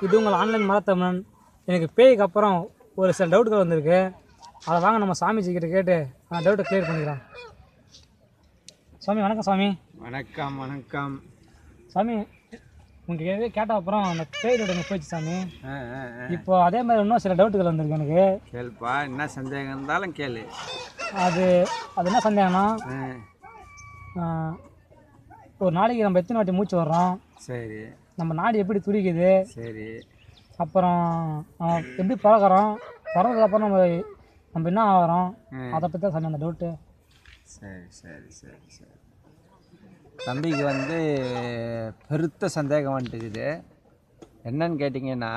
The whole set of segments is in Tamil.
இது உங்கள் ஆன்லைன் மரத்தமிழன் எனக்கு பேய்க்கு அப்புறம் ஒரு சில டவுட்டுகள் வந்திருக்கு அதை வாங்க நம்ம சாமிஜி கிட்ட கேட்டு அந்த டவுட்டை கிளியர் பண்ணிக்கலாம் சாமி வணக்கம் சாமி வணக்கம் வணக்கம் சாமி உங்களுக்கு எதாவது கேட்ட அப்புறம் அந்த பேய் டவுட் எனக்கு போயிடுச்சு சாமி ஆ, ஆ, ஆ. இப்போ அதே மாதிரி இன்னும் சில டவுட்டுகள் வந்திருக்கு எனக்கு கேளுப்பா என்ன சந்தேகம் இருந்தாலும் கேளு அது அது என்ன சந்தேகம்னா ஆ, ஆஹ், ஒரு நாளைக்கு நம்ம எத்தனை வாட்டி மூச்சு வர்றோம் சரி நம்ம நாடு எப்படி துடிக்குது சரி அப்புறம் நம்ம எப்படி பழகிறோம் பிறந்ததுக்கப்புறம் நம்ம நம்ம என்ன ஆகிறோம் ம். அதை பற்றி தான் சாமி அந்த டவுட்டு சரி சரி சரி சரி தம்பிக்கு வந்து பெருத்த சந்தேகம் வந்துட்டுக்குது என்னன்னு கேட்டிங்கன்னா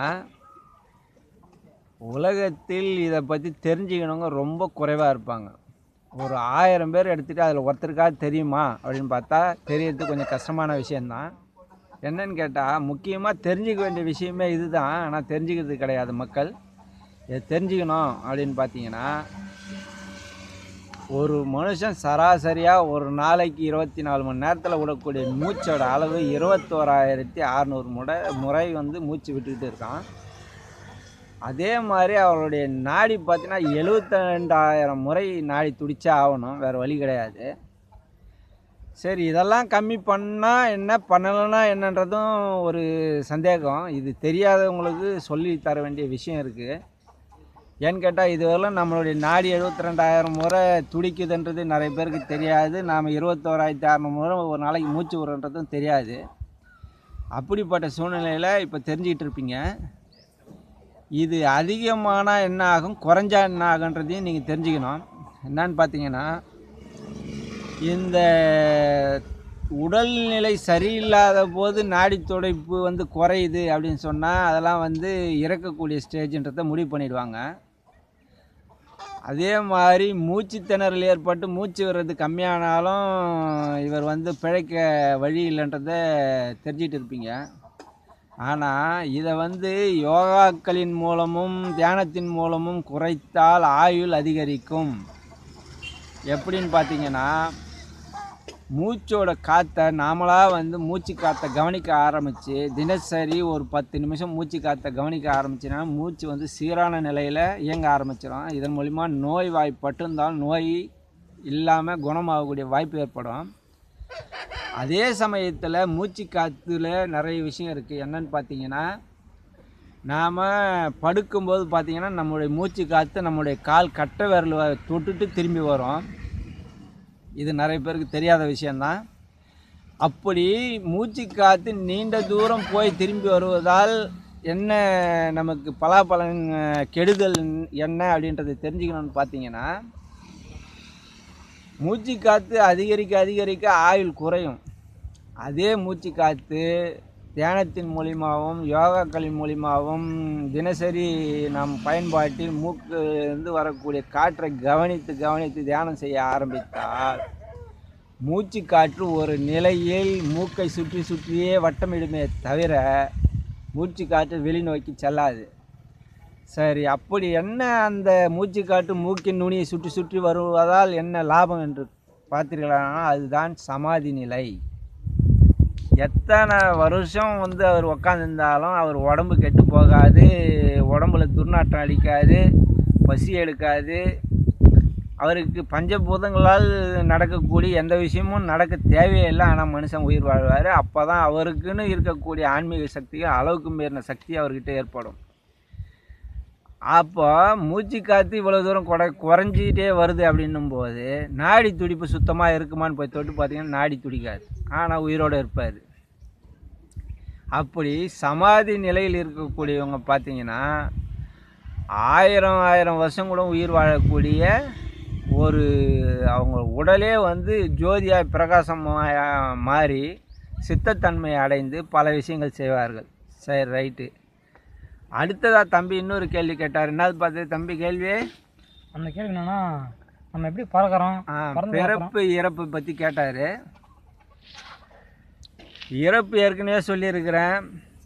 உலகத்தில் இதை பற்றி தெரிஞ்சுக்கணுங்க ரொம்ப குறைவாக இருப்பாங்க ஒரு ஆயிரம் பேர் எடுத்துகிட்டு அதில் ஒருத்தருக்காவது தெரியுமா அப்படின்னு பார்த்தா தெரியறது கொஞ்சம் கஷ்டமான விஷயந்தான் என்னன்னு கேட்டால் முக்கியமாக தெரிஞ்சுக்க வேண்டிய விஷயமே இதுதான் ஆனால் தெரிஞ்சுக்கிறது கிடையாது மக்கள் இதை தெரிஞ்சுக்கணும் அப்படின்னு பார்த்தீங்கன்னா ஒரு மனுஷன் சராசரியாக ஒரு நாளைக்கு இருபத்தி நாலு மணி நேரத்தில் விடக்கூடிய மூச்சோட அளவு இருபத்தோராயிரத்தி அறநூறு முறை முறை வந்து மூச்சு விட்டுக்கிட்டு இருக்கான் அதே மாதிரி அவருடைய நாடி பார்த்தீங்கன்னா எழுபத்தி ரெண்டாயிரம் முறை நாடி துடிச்சே ஆகணும் வேறு வழி கிடையாது சரி இதெல்லாம் கம்மி பண்ணால் என்ன பண்ணலைன்னா என்னன்றதும் ஒரு சந்தேகம் இது தெரியாதவங்களுக்கு சொல்லி தர வேண்டிய விஷயம் இருக்குது ஏன்னு கேட்டால் இதுவரையிலும் நம்மளுடைய நாடி எழுபத்தி ரெண்டாயிரம் முறை துடிக்குதுன்றது நிறைய பேருக்கு தெரியாது நாம் இருபத்தோராயிரத்தி அறநூறு முறை ஒரு நாளைக்கு மூச்சு விடுறன்றதும் தெரியாது அப்படிப்பட்ட சூழ்நிலையில் இப்போ தெரிஞ்சுக்கிட்டு இருப்பீங்க இது அதிகமானால் என்ன ஆகும் குறைஞ்சா என்ன ஆகுன்றதையும் நீங்கள் தெரிஞ்சுக்கணும் என்னன்னு பார்த்தீங்கன்னா இந்த உடல்நிலை சரியில்லாத போது நாடி துடைப்பு வந்து குறையுது அப்படின்னு சொன்னால் அதெல்லாம் வந்து இறக்கக்கூடிய ஸ்டேஜ்ன்றதை முடிவு பண்ணிடுவாங்க அதே மாதிரி மூச்சு திணறல் ஏற்பட்டு மூச்சு வர்றது கம்மியானாலும் இவர் வந்து பிழைக்க வழி இல்லைன்றதை தெரிஞ்சிட்டு இருப்பீங்க ஆனால் இதை வந்து யோகாக்களின் மூலமும் தியானத்தின் மூலமும் குறைத்தால் ஆயுள் அதிகரிக்கும் எப்படின்னு பார்த்தீங்கன்னா மூச்சோட காற்றை நாமளாக வந்து மூச்சு காற்றை கவனிக்க ஆரம்பித்து தினசரி ஒரு பத்து நிமிஷம் மூச்சு காற்றை கவனிக்க ஆரம்பிச்சினா மூச்சு வந்து சீரான நிலையில் இயங்க ஆரம்பிச்சிடும் இதன் மூலிமா நோய் வாய்ப்பட்டிருந்தால் நோய் இல்லாமல் குணமாகக்கூடிய வாய்ப்பு ஏற்படும் அதே சமயத்தில் மூச்சு காற்றுல நிறைய விஷயம் இருக்குது என்னன்னு பார்த்தீங்கன்னா நாம் படுக்கும்போது பார்த்தீங்கன்னா நம்மளுடைய மூச்சு காற்று நம்மளுடைய கால் கட்டை விரல் வ- தொட்டுட்டு திரும்பி வரும் இது நிறைய பேருக்கு தெரியாத விஷயந்தான் அப்படி மூச்சு காற்று நீண்ட தூரம் போய் திரும்பி வருவதால் என்ன நமக்கு பலாபலன் அஹ், கெடுதல் என்ன அப்படின்றத தெரிஞ்சுக்கணும்னு பார்த்தீங்கன்னா மூச்சு காற்று அதிகரிக்க அதிகரிக்க ஆயுள் குறையும் அதே மூச்சு காற்று தியானத்தின் மூலியமாகவும் யோகாக்களின் மூலியமாகவும் தினசரி நம் பயன்பாட்டில் மூக்கு இருந்து வரக்கூடிய காற்றை கவனித்து கவனித்து தியானம் செய்ய ஆரம்பித்தால் மூச்சு காற்று ஒரு நிலையில் மூக்கை சுற்றி சுற்றியே வட்டமிடுமே தவிர மூச்சு காற்று வெளிநோக்கி செல்லாது சரி அப்படி என்ன அந்த மூச்சு காற்று மூக்கின் நுனியை சுற்றி சுற்றி வருவதால் என்ன லாபம் என்று பார்த்தீர்களானா அதுதான் சமாதி நிலை எத்தனை வருஷம் வந்து அவர் உக்காந்துருந்தாலும் அவர் உடம்பு கெட்டு போகாது உடம்புல துர்நாற்றம் அடிக்காது பசி எடுக்காது அவருக்கு பஞ்சபூதங்களால் நடக்கக்கூடிய எந்த விஷயமும் நடக்க தேவையில்லை ஆனால் மனுஷன் உயிர் வாழ்வார் அப்போ தான் அவருக்குன்னு இருக்கக்கூடிய ஆன்மீக சக்திகள் அளவுக்கு மீறின சக்தி அவர்கிட்ட ஏற்படும் அப்போ மூச்சு காற்று இவ்வளோ தூரம் குறை குறைஞ்சிக்கிட்டே வருது அப்படின்னும் போது நாடி துடிப்பு சுத்தமாக இருக்குமான்னு போய் தொட்டு பார்த்தீங்கன்னா நாடி துடிக்காது ஆனால் உயிரோடு இருப்பார் அப்படி சமாதி நிலையில் இருக்கக்கூடியவங்க பார்த்தீங்கன்னா ஆயிரம் ஆயிரம் வருஷம் கூட உயிர் வாழக்கூடிய ஒரு அவங்க உடலே வந்து ஜோதியாய் பிரகாசமாக மாறி சித்தத்தன்மை அடைந்து பல விஷயங்கள் செய்வார்கள் சரி ரைட்டு அடுத்ததாக தம்பி இன்னொரு கேள்வி கேட்டார் என்னது பார்த்து தம்பி கேள்வி அந்த கேள்வி என்னன்னா நம்ம எப்படி பறக்கிறோம் ஆ, பறந்து பிறப்பு இறப்பு பற்றி கேட்டார் இறப்பு ஏற்கனவே சொல்லியிருக்கிறேன்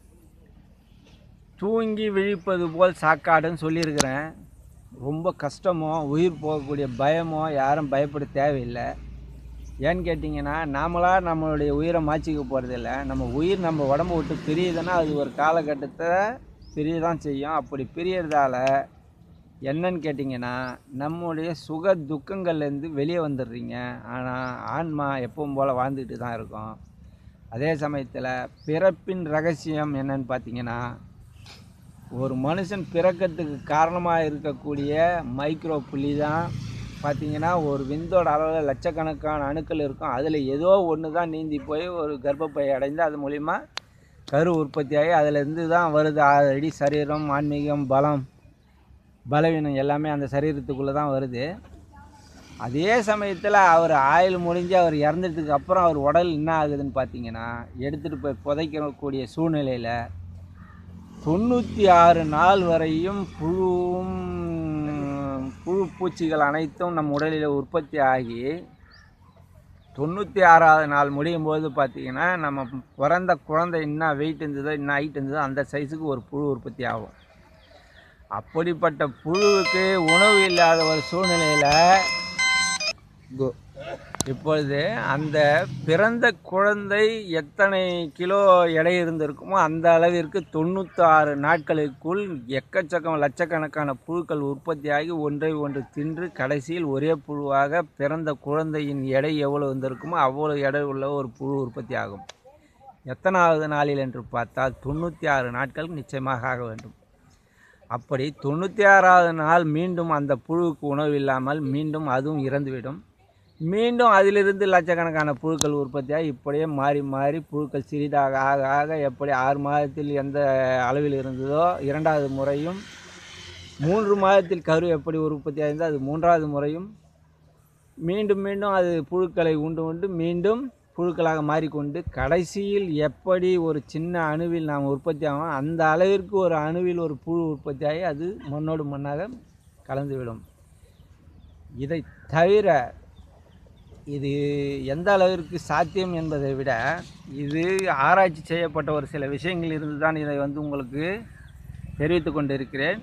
தூங்கி விழிப்பது போல் சாக்காடுன்னு சொல்லியிருக்கிறேன் ரொம்ப கஷ்டமோ உயிர் போகக்கூடிய பயமோ யாரும் பயப்பட தேவையில்லை ஏன்னு கேட்டிங்கன்னா நாமளா நம்மளுடைய உயிரை மாற்றிக்க போகிறதில்ல நம்ம உயிர் நம்ம உடம்பு விட்டு பிரியுதுன்னா அது ஒரு காலகட்டத்தை பிரிய தான் செய்யும் அப்படி பிரியறதால என்னன்னு கேட்டிங்கன்னா நம்முடைய சுக துக்கங்கள்லேருந்து வெளியே வந்துடுறீங்க ஆனால் ஆன்மா எப்பவும் போல் வாழ்ந்துட்டு தான் இருக்கும் அதே சமயத்தில் பிறப்பின் ரகசியம் என்னன்னு பார்த்தீங்கன்னா ஒரு மனுஷன் பிறக்கிறதுக்கு காரணமாக இருக்கக்கூடிய மைக்ரோ புள்ளி தான் பார்த்தீங்கன்னா ஒரு விந்தோட அளவில் லட்சக்கணக்கான அணுக்கள் இருக்கும் அதில் ஏதோ ஒன்று தான் நீந்தி போய் ஒரு கர்ப்பப்பை அடைந்து அது மூலிமா கரு உற்பத்தியாகி அதிலேருந்து தான் வருது ஆல்ரெடி சரீரம் ஆன்மீகம் பலம் பலவீனம் எல்லாமே அந்த சரீரத்துக்குள்ளே தான் வருது அதே சமயத்தில் அவர் ஆயுள் முடிஞ்சு அவர் இறந்ததுக்கு அப்புறம் அவர் உடல் என்ன ஆகுதுன்னு பார்த்தீங்கன்னா எடுத்துகிட்டு போய் புதைக்கக்கூடிய சூழ்நிலையில் தொண்ணூற்றி ஆறு நாள் வரையும் புழுவும் புழு பூச்சிகள் அனைத்தும் நம் உடலில் உற்பத்தி ஆகி தொண்ணூற்றி ஆறாவது நாள் முடியும் போது பார்த்தீங்கன்னா நம்ம பிறந்த குழந்தை என்ன வெயிட் இருந்ததோ என்ன ஹைட் இருந்ததோ அந்த சைஸுக்கு ஒரு புழு உற்பத்தி ஆகும் அப்படிப்பட்ட புழுவுக்கு உணவு இல்லாத ஒரு சூழ்நிலையில் கு- இப்பொழுது அந்த பிறந்த குழந்தை எத்தனை கிலோ எடை இருந்திருக்குமோ அந்த அளவிற்கு தொண்ணூத்தாறு நாட்களுக்குள் எக்கச்சக்கம் லட்சக்கணக்கான புழுக்கள் உற்பத்தியாகி ஒன்றை ஒன்று தின்று கடைசியில் ஒரே புழுவாக பிறந்த குழந்தையின் எடை எவ்வளவு இருந்திருக்குமோ அவ்வளோ எடை உள்ள ஒரு புழு உற்பத்தி ஆகும் எத்தனாவது நாளில் என்று பார்த்தால் தொண்ணூற்றி ஆறு நாட்கள் நிச்சயமாக ஆக வேண்டும் அப்படி தொண்ணூற்றி ஆறாவது நாள் மீண்டும் அந்த புழுவுக்கு உணவு இல்லாமல் மீண்டும் அதுவும் இறந்துவிடும் மீண்டும் அதிலிருந்து லட்சக்கணக்கான புழுக்கள் உற்பத்தியாகி இப்படியே மாறி மாறி புழுக்கள் சிறிதாக ஆக ஆக எப்படி ஆறு மாதத்தில் எந்த அளவில் இருந்ததோ இரண்டாவது முறையும் மூன்று மாதத்தில் கரு எப்படி உற்பத்தி ஆயிருந்தோ அது மூன்றாவது முறையும் மீண்டும் மீண்டும் அது புழுக்களை உண்டு உண்டு மீண்டும் புழுக்களாக மாறிக்கொண்டு கடைசியில் எப்படி ஒரு சின்ன அணுவில் நாம் உற்பத்தி ஆகும் அந்த அளவிற்கு ஒரு அணுவில் ஒரு புழு உற்பத்தியாகி அது மண்ணோடு மண்ணாக கலந்துவிடும் இதை தவிர இது எந்த அளவிற்கு சாத்தியம் என்பதை விட இது ஆராய்ச்சி செய்யப்பட்ட ஒரு சில விஷயங்கள் இருந்து தான் இதை வந்து உங்களுக்கு தெரிவித்து கொண்டிருக்கிறேன்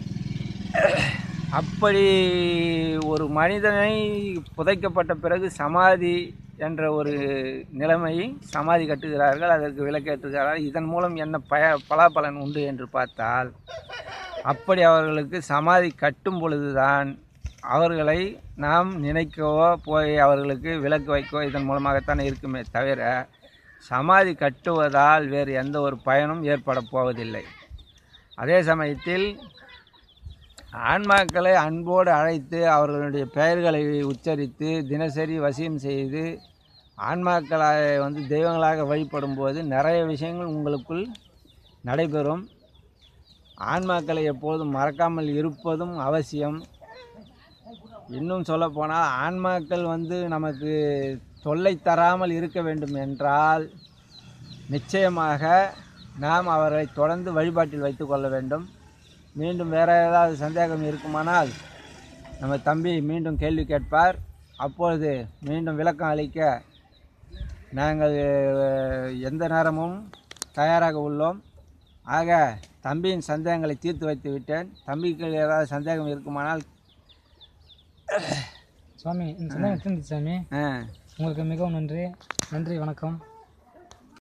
அப்படி ஒரு மனிதனை புதைக்கப்பட்ட பிறகு சமாதி என்ற ஒரு நிலைமையை சமாதி கட்டுகிறார்கள் அதற்கு விளக்கேற்றுகிறார்கள் இதன் மூலம் என்ன பய பலாபலன் உண்டு என்று பார்த்தால் அப்படி அவர்களுக்கு சமாதி கட்டும் பொழுதுதான் அவர்களை நாம் நினைக்கவோ போய் அவர்களுக்கு விளக்கு வைக்கவோ இதன் மூலமாகத்தான் இருக்குமே தவிர சமாதி கட்டுவதால் வேறு எந்த ஒரு பயனும் ஏற்பட போவதில்லை அதே சமயத்தில் ஆன்மாக்களை அன்போடு அழைத்து அவர்களுடைய பெயர்களை உச்சரித்து தினசரி வசியம் செய்து ஆன்மாக்களை வந்து தெய்வங்களாக வழிபடும் போது நிறைய விஷயங்கள் உங்களுக்குள் நடைபெறும் ஆன்மாக்களை எப்போதும் மறக்காமல் இருப்பதும் அவசியம் இன்னும் சொல்லப்போனால் ஆன்மாக்கள் வந்து நமக்கு தொல்லை தராமல் இருக்க வேண்டும் என்றால் நிச்சயமாக நாம் அவரை தொடர்ந்து வழிபாட்டில் வைத்துக்கொள்ள வேண்டும் மீண்டும் வேறு ஏதாவது சந்தேகம் இருக்குமானால் நம்ம தம்பி மீண்டும் கேள்வி கேட்பார் அப்பொழுது மீண்டும் விளக்கம் அளிக்க நாங்கள் அஹ், எந்த நேரமும் தயாராக உள்ளோம் ஆக தம்பியின் சந்தேகங்களை தீர்த்து வைத்து விட்டேன் தம்பிக்கு ஏதாவது சந்தேகம் இருக்குமானால் சுவாமி இந்த சந்தேகம் தீர்ந்துச்சு சாமி ஆ உங்களுக்கு மிகவும் நன்றி நன்றி வணக்கம்